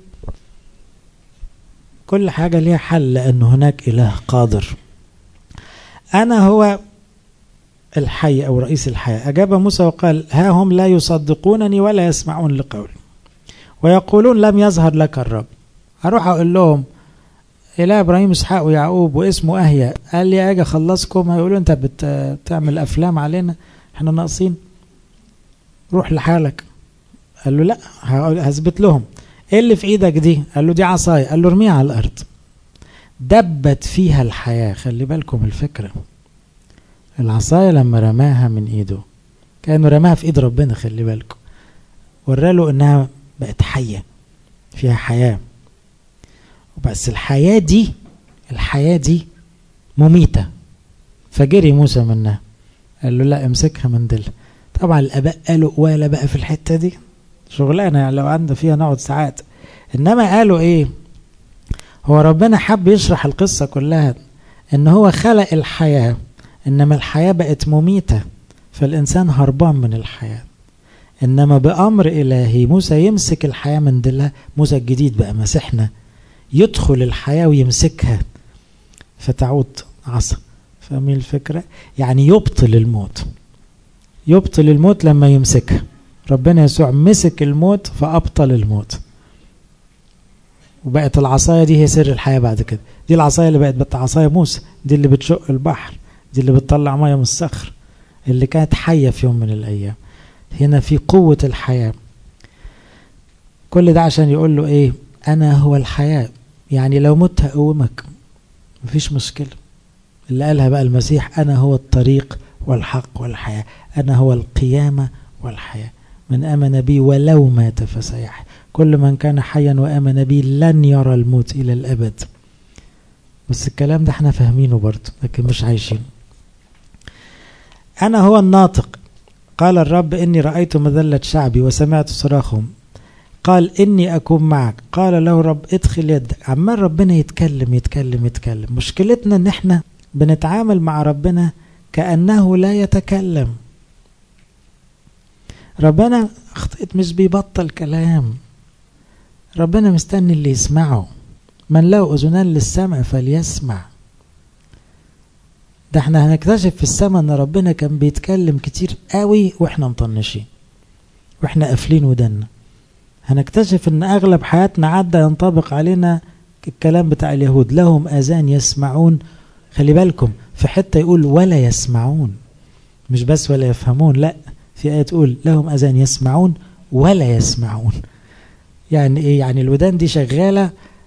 كل حاجة ليها حل لأن هناك إله قادر أنا هو الحي أو رئيس الحياة أجاب موسى وقال ها هم لا يصدقونني ولا يسمعون لقولي ويقولون لم يظهر لك الرب هروح أقول لهم إله إبراهيم إسحاق ويعقوب واسمه أهيا قال لي أجي أخلصكم هيقولوا أنت بتعمل أفلام علينا إحنا ناقصين روح لحالك قال له لا هثبت لهم ايه اللي في ايدك دي قال له دي عصايه قال له ارميها على الارض دبت فيها الحياه خلي بالكم الفكره العصايه لما رماها من ايده كانه رماها في ايد ربنا خلي بالكم وراله انها بقت حيه فيها حياه وبس الحياه دي الحياه دي مميته فجري موسى منها قال له لا امسكها من دل طبعا الاباء قالوا ولا بقى في الحته دي شغلانه يعني لو عندنا فيها نقعد ساعات انما قالوا ايه هو ربنا حب يشرح القصه كلها ان هو خلق الحياه انما الحياه بقت مميته فالانسان هربان من الحياه انما بامر الهي موسى يمسك الحياه من دلها موسى الجديد بقى مسيحنا يدخل الحياه ويمسكها فتعود عصا فاهمين الفكره يعني يبطل الموت يبطل الموت لما يمسكها ربنا يسوع مسك الموت فأبطل الموت وبقت العصاية دي هي سر الحياة بعد كده دي العصاية اللي بقت بقت عصاية موسى دي اللي بتشق البحر دي اللي بتطلع مية من الصخر اللي كانت حية في يوم من الأيام هنا في قوة الحياة كل ده عشان يقول له ايه أنا هو الحياة يعني لو مت هقومك مفيش مشكلة اللي قالها بقى المسيح أنا هو الطريق والحق والحياة أنا هو القيامة والحياة من آمن بي ولو مات فسيحيا كل من كان حيا وآمن بي لن يرى الموت إلى الأبد بس الكلام ده احنا فاهمينه برضه لكن مش عايشين أنا هو الناطق قال الرب إني رأيت مذلة شعبي وسمعت صراخهم قال إني أكون معك قال له رب ادخل يدك عمال ربنا يتكلم يتكلم يتكلم مشكلتنا إن احنا بنتعامل مع ربنا كأنه لا يتكلم ربنا أخطئت مش بيبطل كلام ربنا مستني اللي يسمعه من له أذنان للسمع فليسمع ده احنا هنكتشف في السماء ان ربنا كان بيتكلم كتير قوي واحنا مطنشين واحنا قافلين ودنا هنكتشف ان اغلب حياتنا عدى ينطبق علينا الكلام بتاع اليهود لهم اذان يسمعون خلي بالكم في حته يقول ولا يسمعون مش بس ولا يفهمون لا في ايه تقول لهم اذان يسمعون ولا يسمعون يعني ايه يعني الودان دي شغاله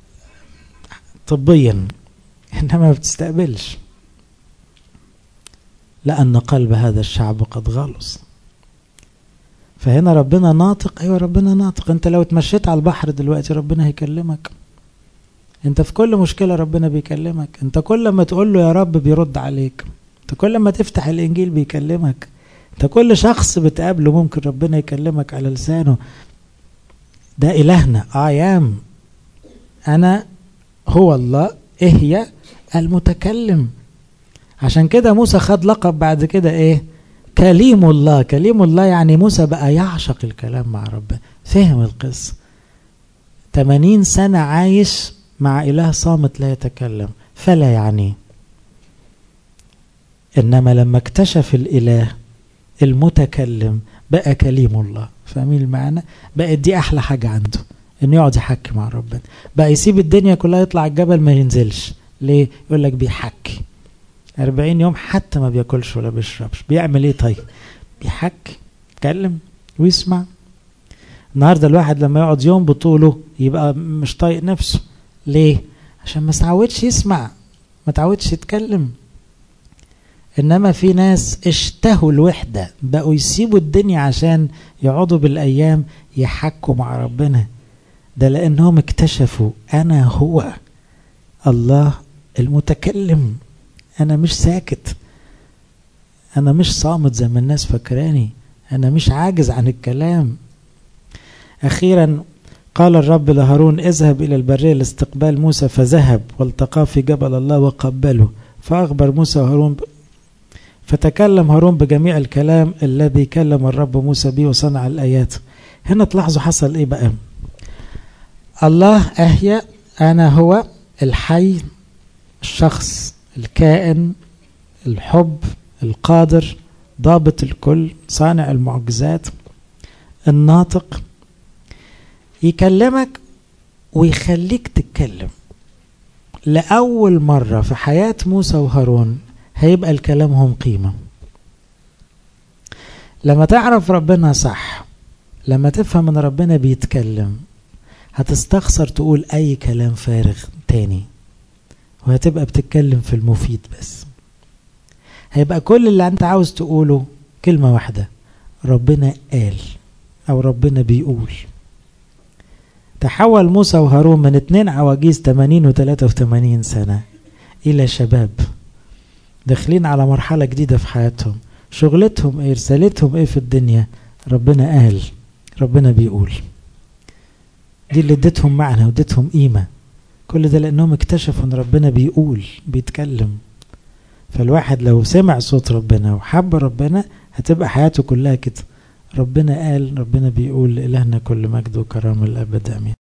طبيا انما ما بتستقبلش لأن قلب هذا الشعب قد غلص فهنا ربنا ناطق أيوة ربنا ناطق أنت لو اتمشيت على البحر دلوقتي ربنا هيكلمك أنت في كل مشكلة ربنا بيكلمك أنت كل ما تقول له يا رب بيرد عليك أنت كل ما تفتح الإنجيل بيكلمك أنت كل شخص بتقابله ممكن ربنا يكلمك على لسانه ده إلهنا أيام أنا هو الله إيه هي المتكلم عشان كده موسى خد لقب بعد كده ايه كليم الله كليم الله يعني موسى بقى يعشق الكلام مع ربنا فهم القصة 80 سنة عايش مع إله صامت لا يتكلم فلا يعني إنما لما اكتشف الإله المتكلم بقى كليم الله فاهمين المعنى بقت دي أحلى حاجة عنده إنه يقعد يحكي مع ربنا بقى يسيب الدنيا كلها يطلع الجبل ما ينزلش ليه يقول لك بيحكي أربعين يوم حتى ما بياكلش ولا بيشربش بيعمل ايه طيب بيحكي يتكلم ويسمع النهاردة الواحد لما يقعد يوم بطوله يبقى مش طايق نفسه ليه عشان ما تعودش يسمع ما تعودش يتكلم انما في ناس اشتهوا الوحدة بقوا يسيبوا الدنيا عشان يقعدوا بالايام يحكوا مع ربنا ده لانهم اكتشفوا انا هو الله المتكلم انا مش ساكت انا مش صامت زي ما الناس فاكراني انا مش عاجز عن الكلام اخيرا قال الرب لهارون اذهب الى البريه لاستقبال موسى فذهب والتقاه في جبل الله وقبله فاخبر موسى وهارون ب... فتكلم هارون بجميع الكلام الذي كلم الرب موسى به وصنع الايات هنا تلاحظوا حصل ايه بقى الله اهيا انا هو الحي الشخص الكائن الحب القادر ضابط الكل صانع المعجزات الناطق يكلمك ويخليك تتكلم لأول مرة في حياة موسى وهارون هيبقى لكلامهم قيمة لما تعرف ربنا صح لما تفهم ان ربنا بيتكلم هتستخسر تقول اي كلام فارغ تاني وهتبقى بتتكلم في المفيد بس هيبقى كل اللي انت عاوز تقوله كلمة واحدة ربنا قال او ربنا بيقول تحول موسى وهارون من اتنين عواجيز 80 و 83 سنة الى شباب داخلين على مرحلة جديدة في حياتهم شغلتهم ايه رسالتهم ايه في الدنيا ربنا قال ربنا بيقول دي اللي اديتهم معنى واديتهم قيمه كل ده لانهم اكتشفوا ان ربنا بيقول بيتكلم فالواحد لو سمع صوت ربنا وحب ربنا هتبقى حياته كلها كده ربنا قال ربنا بيقول لإلهنا كل مجد وكرامة الأبد أمين